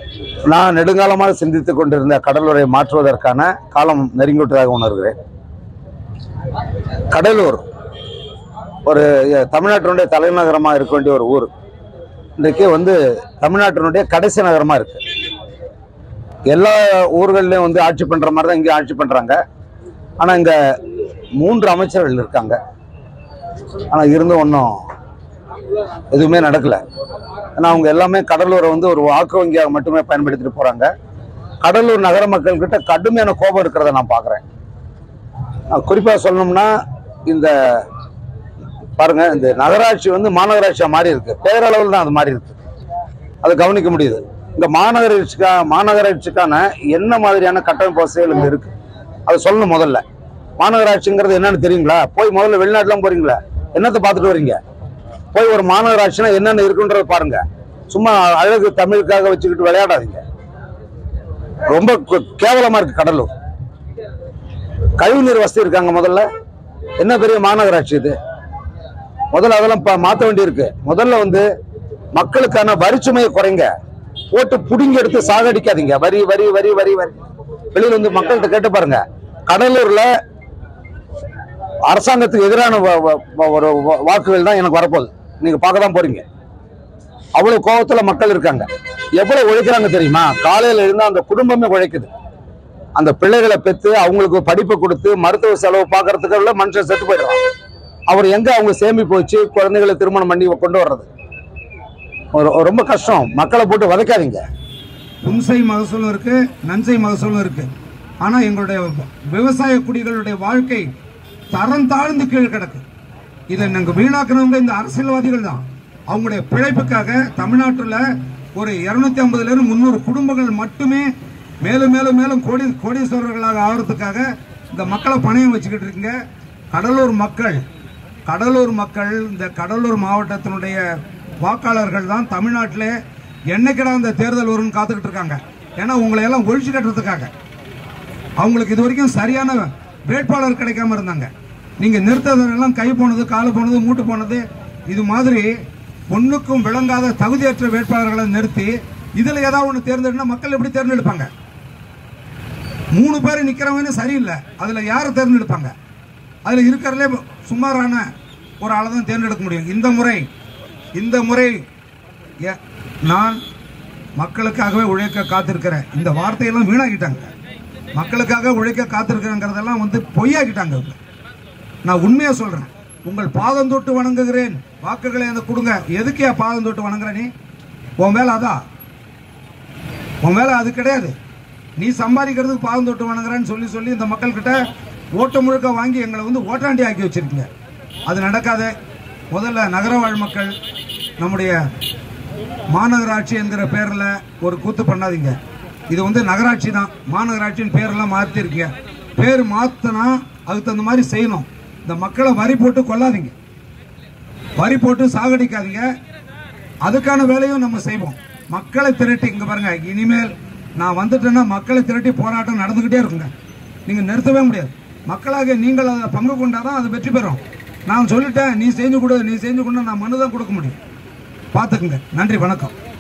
நான் நெடுங்காலமாக சிந்தித்துக் கொண்டிருந்த கடலூரை மாற்றுவதற்கான காலம் நெருங்கிவிட்டதாக உணர்கிறேன் கடலூர் ஒரு அஹ், தமிழ்நாட்டினுடைய தலைநகரமாக இருக்க வேண்டிய ஒரு ஊர் இன்றைக்கு வந்து தமிழ்நாட்டினுடைய கடைசி நகரமாக இருக்கு எல்லா ஊர்கள்லையும் வந்து ஆட்சி பண்ணுற மாதிரி தான் இங்கே ஆட்சி பண்ணுறாங்க ஆனால் இங்கே மூன்று அமைச்சர்கள் இருக்காங்க ஆனால் இருந்தும் ஒன்றும் எதுவுமே நடக்கலை ஏன்னா அவங்க எல்லாமே கடலூரை வந்து ஒரு வாக்கு வங்கியாக மட்டுமே பயன்படுத்திட்டு போகிறாங்க கடலூர் நகர மக்கள்கிட்ட கடுமையான கோபம் இருக்கிறத நான் பார்க்குறேன் குறிப்பாக சொல்லணும்னா இந்த பாருங்க இந்த நகராட்சி வந்து மாநகராட்சியாக மாறி இருக்கு பேரளவில் தான் அது மாறி இருக்கு அதை கவனிக்க முடியுது இந்த மாநகராட்சிக்கா மாநகராட்சிக்கான என்ன மாதிரியான கட்டமைப்பு வசதிகள் இங்கே இருக்கு அதை சொல்லணும் முதல்ல மாநகராட்சிங்கிறது என்னன்னு தெரியுங்களா போய் முதல்ல வெளிநாட்டுலாம் போறீங்களா என்னத்தை பார்த்துட்டு வரீங்க போய் ஒரு மாநகராட்சினா என்னென்ன இருக்குன்றத பாருங்க சும்மா அழகு தமிழுக்காக வச்சுக்கிட்டு விளையாடாதீங்க ரொம்ப கு- கேவலமா இருக்கு கடலூர் கழிவுநீர் வசதி இருக்காங்க முதல்ல என்ன பெரிய மாநகராட்சி இது முதல்ல அதெல்லாம் ப- மாத்த வேண்டியிருக்கு முதல்ல வந்து மக்களுக்கான வரி சுமையை குறைங்க போட்டு புடுங்கி எடுத்து சாகடிக்காதீங்க வரி வரி வரி வரி வரி வெளியில வந்து மக்கள்கிட்ட கேட்டு பாருங்க கடலூர்ல அரசாங்கத்துக்கு எதிரான வ- வ- வ- ஒரு வ- வாக்குகள் தான் எனக்கு வரப்போகுது நீங்க பார்க்க தான் போறீங்க அவ்வளவு கோபத்துல மக்கள் இருக்காங்க எவ்வளவு உழைக்கிறாங்க தெரியுமா காலையில இருந்தா அந்த குடும்பமே உழைக்குது அந்த பிள்ளைகளை பெற்று அவங்களுக்கு படிப்பு கொடுத்து மருத்துவ செலவு பார்க்கறதுக்குள்ள மனுஷன் செத்து போயிடுறான் அவர் எங்க அவங்க சேமிப்பு வச்சு குழந்தைகளை திருமணம் பண்ணி கொண்டு வர்றது ஒரு- ஒரு ரொம்ப கஷ்டம் மக்களை போட்டு வதைக்காதீங்க புன்சை மகசூலும் இருக்கு நன்சை மகசூலும் இருக்கு ஆனா எங்களுடைய விவசாய குடிகளுடைய வாழ்க்கை தரம் தாழ்ந்து கீழ் கிடக்கு இதை நாங்க வீணாக்குறவங்க இந்த அரசியல்வாதிகள் தான் அவங்களுடைய பிழைப்புக்காக தமிழ்நாட்டுல ஒரு இருநூத்தி ஐம்பதுல இருந்து முந்நூறு குடும்பங்கள் மட்டுமே மேலும் மேலும் மேலும் கோடி கோடீஸ்வரர்களாக ஆகிறதுக்காக இந்த மக்களை பணையம் வச்சுக்கிட்டு இருக்கீங்க கடலூர் மக்கள் கடலூர் மக்கள் இந்த கடலூர் மாவட்டத்தினுடைய வாக்காளர்கள் தான் தமிழ்நாட்டிலே என்னைக்கிடா இந்த தேர்தல் வரும்னு காத்துக்கிட்டு இருக்காங்க ஏன்னா உங்களை எல்லாம் ஒழிச்சு கட்டுறதுக்காக அவங்களுக்கு இது வரைக்கும் சரியான வேட்பாளர் கிடைக்காம இருந்தாங்க நீங்க நிறுத்ததெல்லாம் கை போனது காலு போனது மூட்டு போனது இது மாதிரி ஒண்ணுக்கும் விளங்காத தகுதியற்ற வேட்பாளர்களை நிறுத்தி இதுல ஏதாவது ஒண்ணு தேர்ந்தெடுனா மக்கள் எப்படி தேர்ந்தெடுப்பாங்க மூணு பேர் நிக்கிறவங்க சரியில்லை அதுல யாரை தேர்ந்தெடுப்பாங்க அதுல இருக்கிறதுலே சுமாரான ஒரு ஆளை தான் தேர்ந்தெடுக்க முடியும் இந்த முறை இந்த முறை எ- நான் மக்களுக்காகவே உழைக்க காத்திருக்கிறேன் இந்த வார்த்தையெல்லாம் வீணாக்கிட்டாங்க மக்களுக்காக உழைக்க காத்திருக்கிறேங்கிறதெல்லாம் வந்து பொய்யாக்கிட்டாங்க இவங்க. நான் உண்மையா சொல்றேன் உங்கள் பாதம் தொட்டு வணங்குகிறேன் வாக்குகளை அந்த கொடுங்க எதுக்கே பாதம் தொட்டு வணங்குற நீ உன் வேலை அதான் உன் வேலை அது கிடையாது நீ சம்பாதிக்கிறதுக்கு பாதம் தொட்டு வணங்குறேன்னு சொல்லி சொல்லி இந்த மக்கள்கிட்ட ஓட்டு முழுக்க வாங்கி எங்களை வந்து ஓட்டாண்டி ஆக்கி வச்சிருக்கீங்க அது நடக்காத முதல்ல நகரவாழ் மக்கள் நம்முடைய மாநகராட்சி என்கிற பேர்ல ஒரு கூத்து பண்ணாதீங்க இது வந்து நகராட்சி தான் மாநகராட்சின்னு பேரெல்லாம் மாற்றிருக்கீங்க பேர் மாத்தினா அதுக்கு தகுந்த மாதிரி செய்யணும் இந்த மக்களை வரி போட்டு கொள்ளாதீங்க வரி போட்டு சாகடிக்காதீங்க அதுக்கான வேலையும் நம்ம செய்வோம் மக்களை திரட்டி இங்க பாருங்க இனிமேல் நான் வந்துட்டேன்னா மக்களை திரட்டி போராட்டம் நடந்துகிட்டே இருக்குங்க நீங்க நிறுத்தவே முடியாது மக்களாக நீங்கள் அதில் பங்கு கொண்டாதான் அது வெற்றி பெறும் நான் சொல்லிட்டேன் நீ செஞ்சு கொடு நீ செஞ்சு கொடு நான் மனு தான் கொடுக்க முடியும் பார்த்துக்குங்க நன்றி வணக்கம்